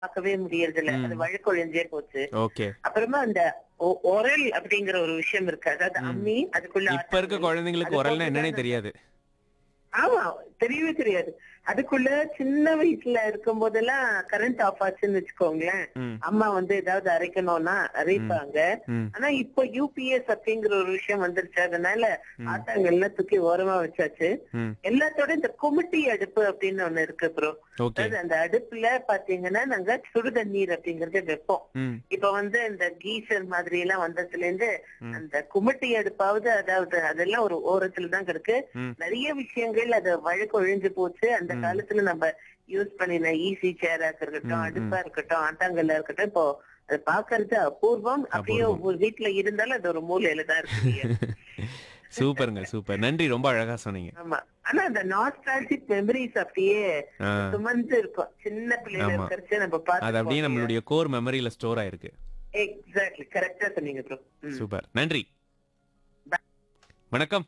பார்க்கவே முடியறதில்ல ம். அது வழக்கொழிஞ்சே போச்சு ஓகே அப்புறமா அந்த ஒரல் அப்படிங்கிற ஒரு விஷயம் இருக்கு அதாவது ம். அம்மி அதுக்குள்ள இப்ப இருக்க ஆட்டாங்கல். குழந்தைங்களுக்கு அது உரல்னா என்னன்னே போட்டுதான் தெரியாது ஆமா தெரியவே தெரியாது அதுக்குள்ள சின்ன வயசுல இருக்கும் போதெல்லாம் கரண்ட் ஆஃப் ஆச்சுன்னு வச்சுக்கோங்களேன் ம், அம்மா வந்து ஏதாவது அரைக்கணும்னா அரைப்பாங்க ம், ஆனா இப்போ யூபிஎஸ் அப்படிங்கிற ஒரு விஷயம் வந்துருச்சு அதனால ம். ஆட்டாங்கல்லாம் தூக்கி ஓரமா வச்சாச்சு ம். எல்லாத்தோட இந்த குமிட்டி அடுப்பு அப்படின்னு ஒண்ணு இருக்கு ப்ரோ ஓகே அதாவது அந்த அடுப்புல பாத்தீங்கன்னா நாங்க சுடுதண்ணீர் அப்படிங்கறத வைப்போம் ம், இப்ப வந்து இந்த கீசர் மாதிரி எல்லாம் வந்ததுல இருந்து ம். அந்த குமிட்டி அடுப்பாவது அதாவது அதெல்லாம் ஒரு ஓரத்துல தான் கிடக்கு ம். நிறைய விஷயங்கள் அது வழக்கு ஒழிஞ்சு போச்சு அந்த ம். காலத்துல நம்ம யூஸ் பண்ணின ஈஸி சேரா இருக்கட்டும் ம், அடுப்பா இருக்கட்டும் ஆட்டாங்கல்ல இருக்கட்டும் இப்போ அது பாக்குறது அபூர்வம் அப்படியே அபூர்வம். ஒரு வீட்டுல இருந்தாலும் அது ஒரு மூலையில தான் இருக்கு சூப்பருங்க சூப்பர் நன்றி ரொம்ப அழகா சொன்னீங்க ஆமா ஆனா அந்த நாஸ்டாலஜிக் மெமரிஸ் அப்படியே ஆ, சுமந்து இருக்கும் சின்ன பிள்ளைல ஆமா. இருக்கிறச்சு நம்ம அது அப்படியே பார்த்து நம்மளுடைய கோர் மெமரியில ஸ்டோர் ஆயிருக்கு எக்ஸாக்ட்லி கரெக்டா சொன்னீங்க ப்ரோ சூப்பர் நன்றி வணக்கம்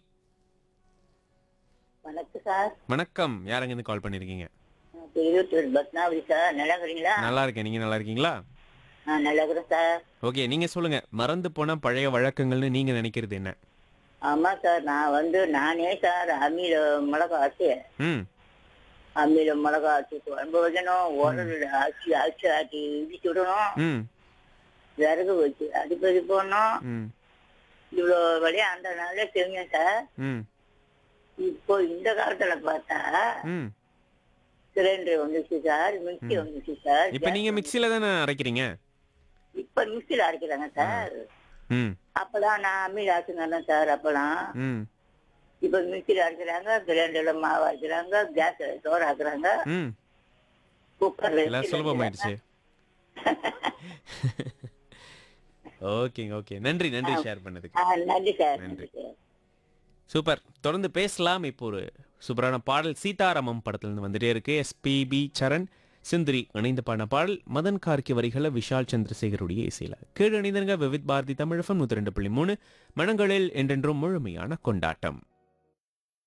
வணக்கம் சார் வணக்கம் யாரங்க இருந்து கால் பண்ணிருக்கீங்க இருபத்தி பத்மாவதி சார் நல்லா இருக்கிறீங்களா நல்லா இருக்கேன் நீங்க நல்லா இருக்கீங்களா நான் நல்லா இருக்கிறேன் சார் ஓகே நீங்க சொல்லுங்க மறந்து போன பழைய வழக்கங்கள்னு நீங்க நினைக்கிறது என்ன ஆமா சார் நான் வந்து நானே சார் அம்மியில மிளகா ஆச்சு ம் அம்மியில மிளகா ஆச்சு குழம்பு வைக்கணும் உடல் ஆச்சு ஆச்சு ஆட்டி இடிச்சு விடணும் ம் விறகு வச்சு அடுப்பது போடணும் ம் இவ்வளோ வழியா அந்த நாள்ல தெரியும் சார் ம் இப்போ இந்த காலத்துல பார்த்தா ம் சிலிண்டர் வந்துச்சு சார் மிக்சி வந்துச்சு சார் இப்ப நீங்க மிக்ஸில தானே அரைக்கிறீங்க இப்ப மிக்சியில அரைக்கிறாங்க சார் ம் அப்பெல்லாம் நான் அம்மியில ஆச்சுங்க சார் அப்பெல்லாம் ம் இப்ப மிக்சியில அரைக்கிறாங்க கிரைண்டர்ல மாவு அரைக்கிறாங்க கேஸ் சோறு ஆக்குறாங்க ம் குக்கர்ல எல்லாம் சுலபமாயிடுச்சு ஓகேங்க ஓகே நன்றி நன்றி ஷேர் பண்ணதுக்கு ஆ, நன்றி சார் நன்றி. நன்றி சார் சூப்பர் தொடர்ந்து பேசலாம் இப்போ ஒரு சூப்பரான பாடல் சீதாராமம் படத்துல இருந்து வந்துட்டே இருக்கு எஸ்பிபி சரண் சிந்திரி இணைந்து பாடின பாடல் மதன் கார்கி வரிகளை விஷால் சந்திரசேகருடைய இசையில கீழ் இணைந்தங்க விவித் பாரதி தமிழகம் நூத்தி ரெண்டு புள்ளி மூணு மனங்களில் என்றென்றும் முழுமையான கொண்டாட்டம்